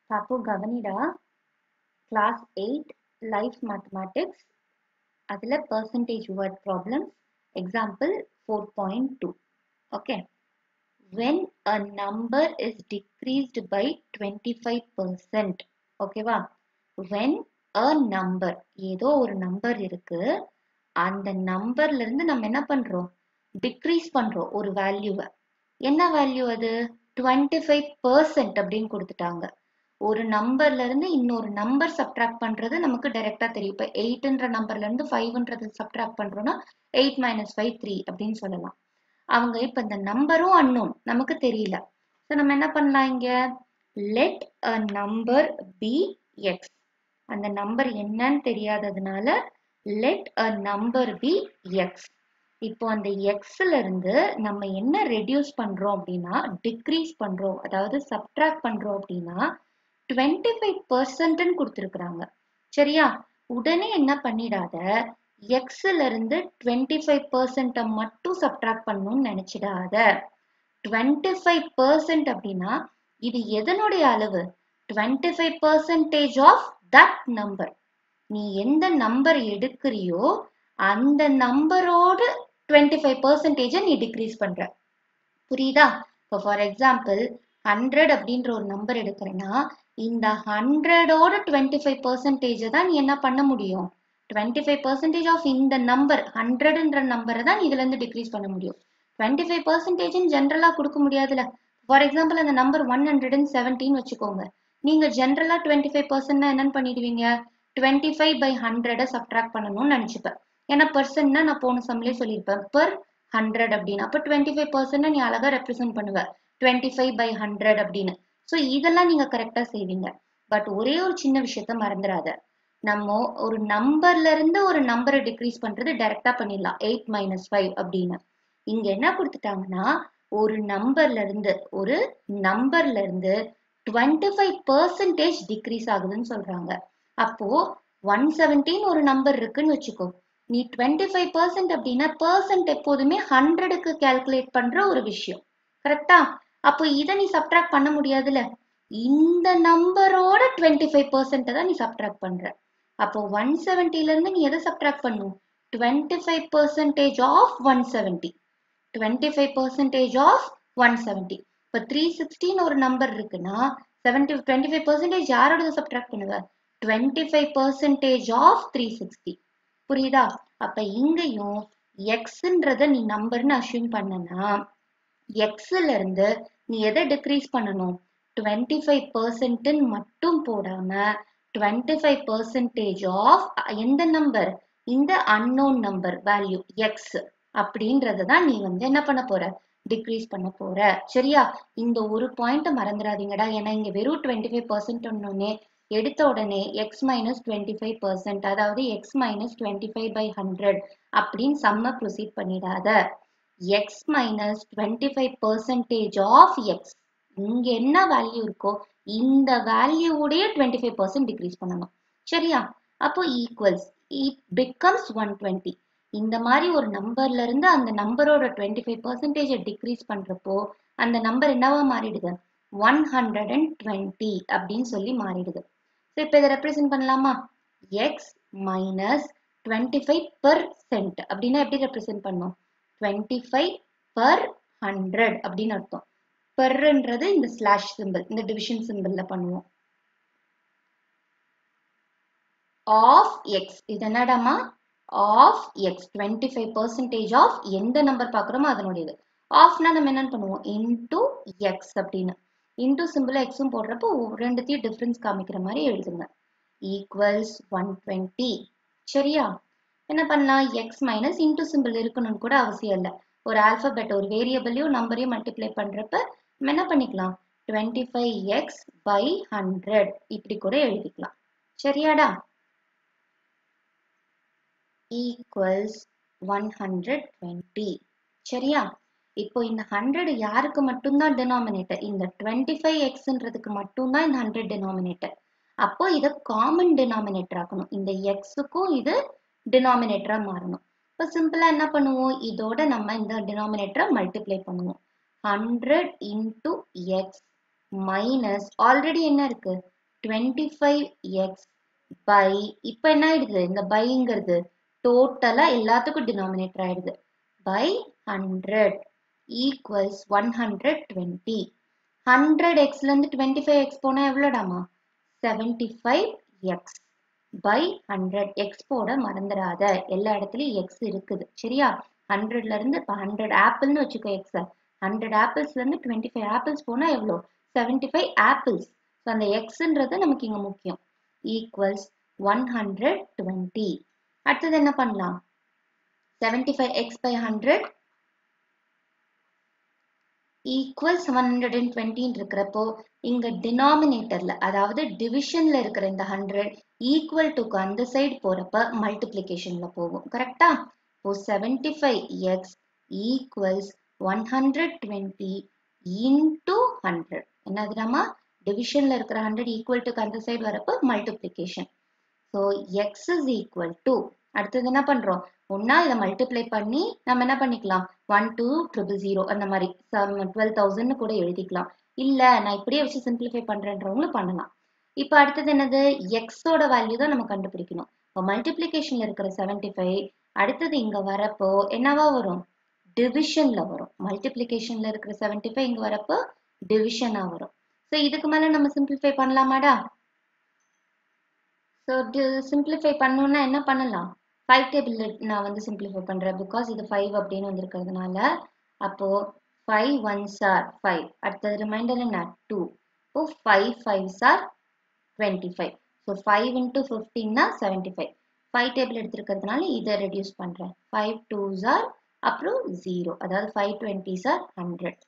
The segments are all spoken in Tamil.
பாப்பு கவனிடா கிளாஸ் எயிட் லைஃப் மேத்தமேட்டிக்ஸ் அதில் percentage word problems example four point two okay when a number is decreased by twenty five percent ஓகேவா வென் அ நம்பர் ஏதோ ஒரு நம்பர் இருக்கு அந்த நம்பர்ல இருந்து நம்ம என்ன பண்றோம் டிக்ரீஸ் பண்றோம் ஒரு வேல்யூவை என்ன வேல்யூ அது டுவெண்ட்டி ஃபைவ் பர்சன்ட் அப்படின்னு கொடுத்துட்டாங்க ஒரு நம்பர்ல இருந்து இன்னொரு நம்பர் சப்ட்ராக்ட் பண்றது நமக்கு டைரக்டா தெரியும் இப்போ எயிட்ன்ற நம்பர்ல இருந்து ஃபைவ்ன்றது சப்ட்ராக்ட் பண்றோம்னா எயிட் மைனஸ் ஃபைவ் த்ரீ அப்படின்னு சொல்லலாம் அவங்க இப்ப இந்த நம்பரும் அன்னோன் நமக்கு தெரியல ஸோ நம்ம என்ன பண்ணலாம் இங்க let a number be x அந்த நம்பர் என்னன்னு தெரியாததுனால let a number be x இப்போ அந்த எக்ஸ்ல இருந்து நம்ம என்ன ரெடியூஸ் பண்றோம் அப்படின்னா டிக்ரீஸ் பண்றோம் அதாவது சப்ட்ராக்ட் பண்றோம் அப்படின்னா டுவெண்ட்டி ஃபைவ் பர்சன்ட்னு கொடுத்துருக்குறாங்க சரியா உடனே என்ன பண்ணிடாத எக்ஸ்ல இருந்து டுவெண்ட்டி ஃபைவ் பர்சன்ட்டை மட்டும் சப்ட்ராக்ட் பண்ணணும்னு நினைச்சிடாத டுவெண்ட்டி ஃபைவ் பர்சன்ட் அப்படின்னா இது எதனுடைய அளவு twenty five percentage of that number நீ எந்த நம்பர் எடுக்கிறியோ அந்த நம்பரோடு டுவெண்ட்டி ஃபைவ் பர்சன்டேஜை நீ டிக்ரீஸ் பண்ற புரியுதா இப்போ ஃபார் எக்ஸாம்பிள் ஹண்ட்ரட் அப்படின்ற ஒரு நம்பர் எடுக்கிறேன்னா இந்த ஹண்ட்ரடோட டுவெண்ட்டி ஃபைவ் பர்சன்டேஜை தான் நீ என்ன பண்ண முடியும் டுவெண்ட்டி ஃபைவ் பர்சன்டேஜ் ஆஃப் இந்த நம்பர் ஹண்ட்ரட்ன்ற நம்பரை தான் இதுல இருந்து டிக்ரீஸ் பண்ண முடியும் டுவெண்ட்டி ஃபைவ் பர்சன்டேஜ்னு ஜென்ரலா கொடுக்க முடியாதுல்ல ஃபார் எக்ஸாம்பிள் அந்த number one hundred and seventeen வச்சுக்கோங்க நீங்க ஜென்ரலா டுவெண்ட்டி ஃபைவ் பர்சன்ட்னா என்னன்னு பண்ணிடுவீங்க டுவெண்ட்டி ஃபைவ் பை ஹண்ட்ரடை சப்ட்ராக்ட் பண்ணணும்னு நினைச்சுப்பேன் ஏன்னா பர்சன்னா நான் போன சம்லேயே சொல்லியிருப்பேன் பர் ஹண்ட்ரட் அப்படின்னு அப்போ டுவெண்ட்டி ஃபைவ் பர்சன்ட் நீ அழகா ரெப்ரசென்ட் பண்ணுவ டுவெண்ட்டி ஃபைவ் பை ஹண்ட்ரட் அப்படின்னு ஸோ இதெல்லாம் நீங்க கரெக்டா செய்வீங்க பட் ஒரே ஒரு சின்ன விஷயத்த மறந்துடாத நம்ம ஒரு நம்பர்ல இருந்து ஒரு நம்பரை டிக்ரீஸ் பண்றது டைரக்டா பண்ணிடலாம் எயிட் மைனஸ் ஃபைவ் அப்படின்னு இங்க என்ன கொடுத்துட்டாங்கன்னா ஒரு நம்பர்ல இருந்து ஒரு நம்பர்ல இருந்து டுவெண்ட்டி ஃபைவ் பர்சன்டேஜ் டிக்ரீஸ் ஆகுதுன்னு சொல்றாங்க அப்போ ஒன் செவன்டீன் ஒரு நம்பர் இருக்குன்னு வச்சுக்கோ நீ டுவெண்ட்டி ஃபைவ் பர்சன்ட் அப்படின்னா பர்சன்ட் எப்போதுமே ஹண்ட்ரடுக்கு கால்குலேட் பண்ற ஒரு விஷயம் கரெக்டா அப்போ இதை நீ சப்ட்ராக்ட் பண்ண முடியாதுல்ல இந்த நம்பரோட டுவெண்ட்டி ஃபைவ் பர்சன்ட் தான் நீ சப்ட்ராக்ட் பண்ற அப்போ ஒன் செவன்ட்டில இருந்து நீ எதை சப்ட்ராக்ட் பண்ணும் twenty five percentage of one seventy twenty five percentage of one seventy இப்போ த்ரீ சிக்ஸ்டின்னு ஒரு நம்பர் இருக்குன்னா செவன்டி டுவெண்ட்டி ஃபைவ் பர்சன்டேஜ் யாரோட சப்ட்ராக்ட் பண்ணுவ twenty five percentage of three sixty புரியுதா அப்ப இங்கேயும் எக்ஸ்ன்றத நீ நம்பர்னு அசியூம் பண்ணனா எக்ஸ்ல இருந்து நீ எதை டிக்ரீஸ் பண்ணணும் டுவெண்ட்டி ஃபைவ் பர்சன்ட்னு மட்டும் போடாம டுவெண்ட்டி ஃபைவ் பர்சன்டேஜ் ஆஃப் எந்த நம்பர் இந்த அன்னோன் நம்பர் வேல்யூ எக்ஸ் அப்படின்றத தான் நீ வந்து என்ன பண்ண போற டிக்ரீஸ் பண்ண போற சரியா இந்த ஒரு பாயிண்ட் மறந்துடாதீங்கடா ஏன்னா இங்க வெறும் டுவெண்ட்டி ஃபைவ் பர்சன்ட் எடுத்த உடனே x minus twenty five percent அதாவது x minus twenty five by hundred அப்படின்னு செம்ம ப்ரொசீட் பண்ணிடாத x minus twenty five percentage of x இங்க என்ன வேல்யூ இருக்கோ இந்த வேல்யூவுடைய டுவெண்ட்டி ஃபைவ் பர்சன்ட் டிக்ரீஸ் பண்ணணும் சரியா அப்போ equals it becomes one twenty இந்த மாதிரி ஒரு நம்பர்ல இருந்து அந்த நம்பரோட டுவெண்ட்டி ஃபைவ் பர்சன்டேஜை டிக்ரீஸ் பண்றப்போ அந்த நம்பர் என்னவா மாறிடுது ஒன் ஹண்ட்ரட் அண்ட் டுவெண்ட்டி அப்படின்னு சொல்லி மாறிடுது ஸோ இப்போ இதை ரெப்ரசென்ட் பண்ணலாமா x minus twenty five percent அப்படின்னா எப்படி ரெப்ரசென்ட் பண்ணோம் டுவெண்ட்டி ஃபைவ் பர் ஹண்ட்ரட் அப்படின்னு அர்த்தம் பெர்ன்றது இந்த ஸ்லாஷ் சிம்பிள் இந்த டிவிஷன் சிம்பிள்ல பண்ணுவோம் ஆஃப் எக்ஸ் இது என்னடாமா of x twenty five percentage of எந்த நம்பர் பார்க்குறோமோ அதனுடையது ஆஃப்னா நம்ம என்னன்னு பண்ணுவோம் இன்டூ எக்ஸ் அப்படின்னு இன்டூ சிம்பிள் எக்ஸும் போடுறப்போ ரெண்டுத்தையும் டிஃப்ரென்ஸ் காமிக்கிற மாதிரி எழுதுங்க ஈக்குவல்ஸ் ஒன் டுவெண்ட்டி சரியா என்ன பண்ணலாம் எக்ஸ் மைனஸ் இன்டூ சிம்பிள் இருக்கணும்னு கூட அவசியம் இல்லை ஒரு ஆல்பபெட் ஒரு வேரியபிளையும் நம்பரையும் மல்டிப்ளை பண்றப்ப நம்ம என்ன பண்ணிக்கலாம் twenty five x by hundred இப்படி கூட எழுதிக்கலாம் சரியாடா ஈக்குவல்ஸ் ஒன் ஹண்ட்ரட் டுவெண்ட்டி சரியா இப்போ இந்த ஹண்ட்ரட் யாருக்கு மட்டும்தான் டினாமினேட்டர் இந்த டுவெண்ட்டி ஃபைவ் எக்ஸ்ன்றதுக்கு மட்டும்தான் இந்த ஹண்ட்ரட் டினாமினேட்டர் அப்போ இதை காமன் டினாமினேட்டர் ஆக்கணும் இந்த எக்ஸுக்கும் இது டினாமினேட்டரா மாறணும் இப்போ சிம்பிளா என்ன பண்ணுவோம் இதோட நம்ம இந்த டினாமினேட்டரை மல்டிப்ளை பண்ணுவோம் hundred into x minus already என்ன இருக்கு டுவெண்ட்டி ஃபைவ் எக்ஸ் பை இப்போ என்ன ஆயிடுது இந்த பைங்கிறது டோட்டலா எல்லாத்துக்கும் டினாமினேட்டர் ஆயிடுது by hundred equals one hundred twenty hundred எக்ஸ்ல இருந்து டுவெண்ட்டி ஃபைவ் எக்ஸ் போனா எவ்வளோடாமா seventy five x by hundred x போட மறந்துடாத எல்லா இடத்துலயும் எக்ஸ் இருக்குது சரியா ஹண்ட்ரட்ல இருந்து இப்போ ஹண்ட்ரட் ஆப்பிள்னு வச்சுக்கோ எக்ஸ ஹண்ட்ரட் ஆப்பிள்ஸ்ல இருந்து டுவெண்ட்டி ஃபைவ் ஆப்பிள்ஸ் போனா எவ்வளோ செவன்டி ஃபைவ் ஆப்பிள்ஸ் ஸோ அந்த எக்ஸ்ன்றது நமக்கு இங்க முக்கியம் ஈக்குவல்ஸ் ஒன் ஹண்ட்ரட் டுவெண்ட்டி அடுத்தது என்ன பண்ணலாம் seventy five x by hundred equals one hundred and டுவெண்ட்டின்னு இருக்கிறப்போ இங்க டினாமினேட்டர்ல அதாவது டிவிஷன்ல இருக்கிற இந்த ஹண்ட்ரட் ஈக்குவல் டுக்கு அந்த சைடு போறப்ப மல்டிப்ளிகேஷன்ல போகும் கரெக்டா இப்போ seventy five x equals one hundred twenty into hundred என்னதுடாமா டிவிஷன்ல இருக்கிற ஹண்ட்ரட் ஈக்குவல் டுக்கு அந்த சைடு வரப்போ multiplication so x is equal to அடுத்தது என்ன பண்றோம் ஒன்னா இதை மல்டிப்ளை பண்ணி நம்ம என்ன பண்ணிக்கலாம் ஒன் டூ ட்ரிபிள் ஜீரோ அந்த மாதிரி டுவெல் தௌசண்ட்னு கூட எழுதிக்கலாம் இல்ல நான் இப்படியே வச்சு சிம்பிளிஃபை பண்றேன்றவங்களும் பண்ணலாம் இப்போ அடுத்தது என்னது எக்ஸோட வேல்யூ தான் நம்ம கண்டுபிடிக்கணும் இப்போ மல்டிப்ளிகேஷன்ல இருக்கிற செவன்டி ஃபைவ் அடுத்தது இங்க வரப்போ என்னவா வரும் டிவிஷன்ல வரும் மல்டிப்ளிகேஷன்ல இருக்கிற செவன்டி ஃபைவ் இங்க வரப்போ டிவிஷனா வரும் ஸோ இதுக்கு மேல நம்ம சிம்பிளிஃபை பண்ணலாமாடா ஸோ சிம்பிளிஃபை பண்ணணும்னா என்ன பண்ணலாம் ஃபைவ் டேபிள் நான் வந்து சிம்பிளிஃபை பண்ணுறேன் பிகாஸ் இது ஃபைவ் அப்படின்னு வந்திருக்கிறதுனால அப்போ ஃபைவ் ஒன்ஸ் ஆர் ஃபைவ் அடுத்தது ரிமைண்டர் என்ன டூ இப்போ five fives are twenty five so five into ஃபிஃப்டீன்னா செவன்ட்டி ஃபைவ் ஃபைவ் டேபிள் எடுத்திருக்கிறதுனால இதை ரெடியூஸ் பண்ணுறேன் ஃபைவ் டூஸ் ஆர் அப்புறம் ஜீரோ அதாவது ஃபைவ் டுவெண்ட்டிஸ் ஆர் ஹண்ட்ரட்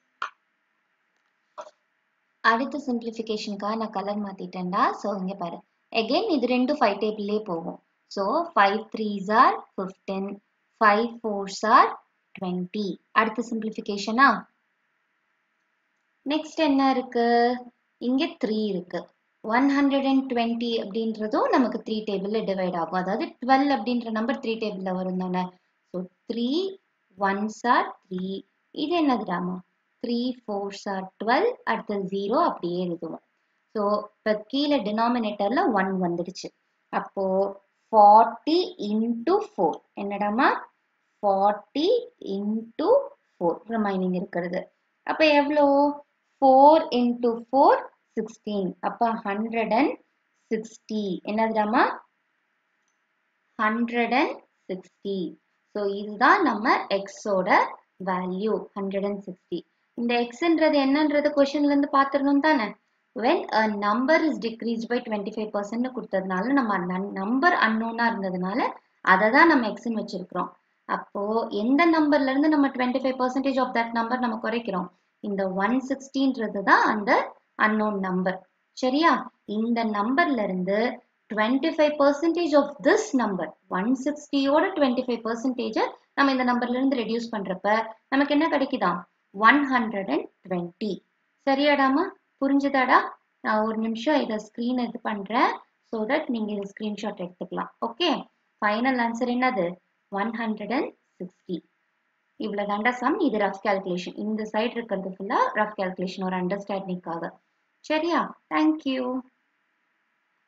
அடுத்த சிம்பிளிஃபிகேஷனுக்காக நான் கலர் மாற்றிட்டேன்டா ஸோ இங்கே பாரு again இது ரெண்டும் ஃபைவ் டேபிள்லே போகும் so five threes are fifteen five fours are twenty அடுத்த சிம்பிளிஃபிகேஷனா நெக்ஸ்ட் என்ன இருக்கு இங்க த்ரீ இருக்கு ஒன் ஹண்ட்ரட் அண்ட் டுவெண்ட்டி அப்படின்றதும் நமக்கு த்ரீ டேபிளில் டிவைட் ஆகும் அதாவது டுவெல் அப்படின்ற நம்பர் த்ரீ டேபிளில் வரும் தானே so three ones are three இது என்னதுடாமா த்ரீ ஃபோர்ஸ் ஆர் டுவெல் அடுத்த ஜீரோ அப்படியே எழுதுவோம் ஸோ இப்போ கீழே டினாமினேட்டரில் ஒன் வந்துடுச்சு அப்போ ஃபார்ட்டி இன்டூ ஃபோர் என்னடாமா ஃபார்ட்டி இன்டூ ஃபோர் ரிமைனிங் இருக்கிறது அப்போ எவ்வளோ ஃபோர் இன்டூ ஃபோர் சிக்ஸ்டீன் அப்போ ஹண்ட்ரட் அண்ட் சிக்ஸ்டி என்னதுடாமா ஹண்ட்ரட் அண்ட் சிக்ஸ்டி ஸோ இதுதான் நம்ம எக்ஸோட வேல்யூ ஹண்ட்ரட் அண்ட் சிக்ஸ்டி இந்த எக்ஸ்ன்றது என்னன்றது கொஷின்ல இருந்து பார்த்துடணும் தானே when a number is decreased by 25% கொடுத்ததுனால நம்ம நம்பர் அன்னோனா இருந்ததுனால அதை தான் நம்ம எக்ஸ்ன்னு வச்சிருக்கிறோம் அப்போ எந்த நம்பர்ல இருந்து நம்ம twenty five percentage of that number நம்ம குறைக்கிறோம் இந்த ஒன் சிக்ஸ்டின்றது தான் அந்த அன்னோன் நம்பர் சரியா இந்த நம்பர்ல இருந்து twenty five percentage of this number ஒன் சிக்ஸ்டியோட டுவெண்ட்டி ஃபைவ் பர்சன்டேஜை நம்ம இந்த நம்பர்ல இருந்து ரெடியூஸ் பண்றப்ப நமக்கு என்ன கிடைக்குதா ஒன் ஹண்ட்ரட் அண்ட் டுவெண்ட்டி சரியாடாமா புரிஞ்சுதாடா நான் ஒரு நிமிஷம் இதை ஸ்க்ரீன் இது பண்ணுறேன் ஸோ தட் நீங்கள் இதை ஸ்க்ரீன்ஷாட் எடுத்துக்கலாம் ஓகே ஃபைனல் ஆன்சர் என்னது ஒன் ஹண்ட்ரட் அண்ட் சிக்ஸ்டி இவ்வளோ தாண்டா சம் இது ரஃப் கேல்குலேஷன் இந்த சைடு இருக்கிறது ஃபுல்லாக ரஃப் கேல்குலேஷன் ஒரு அண்டர்ஸ்டாண்டிங்காக சரியா தேங்க்யூ